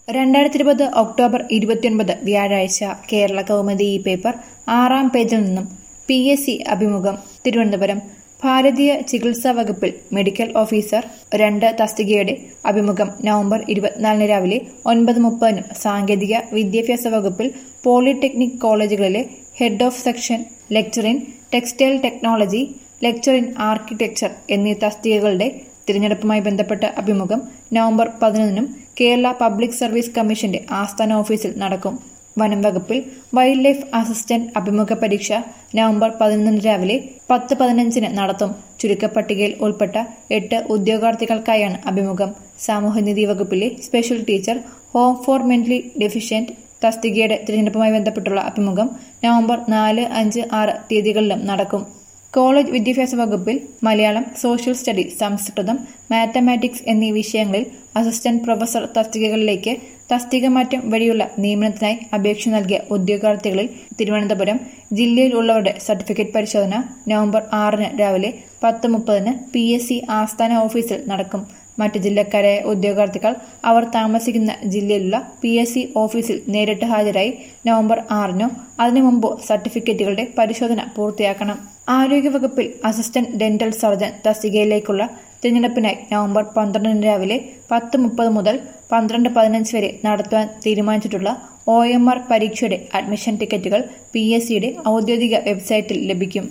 രണ്ടായിരത്തി ഇരുപത് ഒക്ടോബർ ഇരുപത്തിയൊൻപത് വ്യാഴാഴ്ച കേരള കൗമുദി ഈ പേപ്പർ ആറാം പേജിൽ നിന്നും പി എസ് സി അഭിമുഖം തിരുവനന്തപുരം ഭാരതീയ ചികിത്സാ വകുപ്പിൽ മെഡിക്കൽ ഓഫീസർ രണ്ട് തസ്തികയുടെ അഭിമുഖം നവംബർ ഇരുപത്തിനാലിന് രാവിലെ ഒൻപത് മുപ്പതിനും സാങ്കേതിക വിദ്യാഭ്യാസ വകുപ്പിൽ പോളിടെക്നിക് കോളേജുകളിലെ head of section lecture in textile technology lecture in architecture എന്നീ തസ്തികകളുടെ തിരഞ്ഞെടുപ്പുമായി ബന്ധപ്പെട്ട അഭിമുഖം നവംബർ പതിനൊന്നിനും കേരള പബ്ലിക് സർവീസ് കമ്മീഷന്റെ ആസ്ഥാന ഓഫീസിൽ നടക്കും വനം വകുപ്പിൽ വൈൽഡ് ലൈഫ് അസിസ്റ്റന്റ് അഭിമുഖ പരീക്ഷ നവംബർ പതിനൊന്നിന് രാവിലെ പത്ത് പതിനഞ്ചിന് നടത്തും ചുരുക്കപ്പട്ടികയിൽ ഉൾപ്പെട്ട എട്ട് ഉദ്യോഗാർത്ഥികൾക്കായാണ് അഭിമുഖം സാമൂഹ്യനീതി വകുപ്പിലെ special teacher home for mentally deficient തസ്തികയുടെ തിരഞ്ഞെടുപ്പുമായി ബന്ധപ്പെട്ടുള്ള അഭിമുഖം നവംബർ നാല് അഞ്ച് ആറ് തീയതികളിലും നടക്കും കോളേജ് വിദ്യാഭ്യാസ വകുപ്പിൽ Malayalam social study Samskritam mathematics എന്നീ വിഷയങ്ങളിൽ അസിസ്റ്റന്റ് പ്രൊഫസർ തസ്തികകളിലേക്ക് തസ്തിക മാറ്റം വഴിയുള്ള നിയമനത്തിനായി അപേക്ഷ നൽകിയ ഉദ്യോഗാർത്ഥികളിൽ തിരുവനന്തപുരം ജില്ലയിൽ ഉള്ളവരുടെ സർട്ടിഫിക്കറ്റ് പരിശോധന നവംബർ ആറിന് രാവിലെ പത്ത് മുപ്പതിന് പി എസ് സി ആസ്ഥാന ഓഫീസിൽ നടക്കും മറ്റ് ജില്ലക്കാരായ ഉദ്യോഗാർത്ഥികൾ അവർ താമസിക്കുന്ന ജില്ലയിലുള്ള പി എസ് സി ഓഫീസിൽ നേരിട്ട് ഹാജരായി നവംബർ ആറിനോ അതിനു മുമ്പോ സർട്ടിഫിക്കറ്റുകളുടെ പരിശോധന പൂർത്തിയാക്കണം ആരോഗ്യവകുപ്പിൽ അസിസ്റ്റന്റ് ഡെന്റൽ സർജൻ തസ്തികയിലേക്കുള്ള തിരഞ്ഞെടുപ്പിനായി നവംബർ പന്ത്രണ്ടിന് രാവിലെ പത്ത് മുപ്പത് മുതൽ പന്ത്രണ്ട് പതിനഞ്ച് വരെ നടത്തുവാൻ തീരുമാനിച്ചിട്ടുള്ള ഒ എം ആർ പരീക്ഷയുടെ അഡ്മിഷൻ ടിക്കറ്റുകൾ പി എസ് സിയുടെ ഔദ്യോഗിക വെബ്സൈറ്റിൽ ലഭിക്കും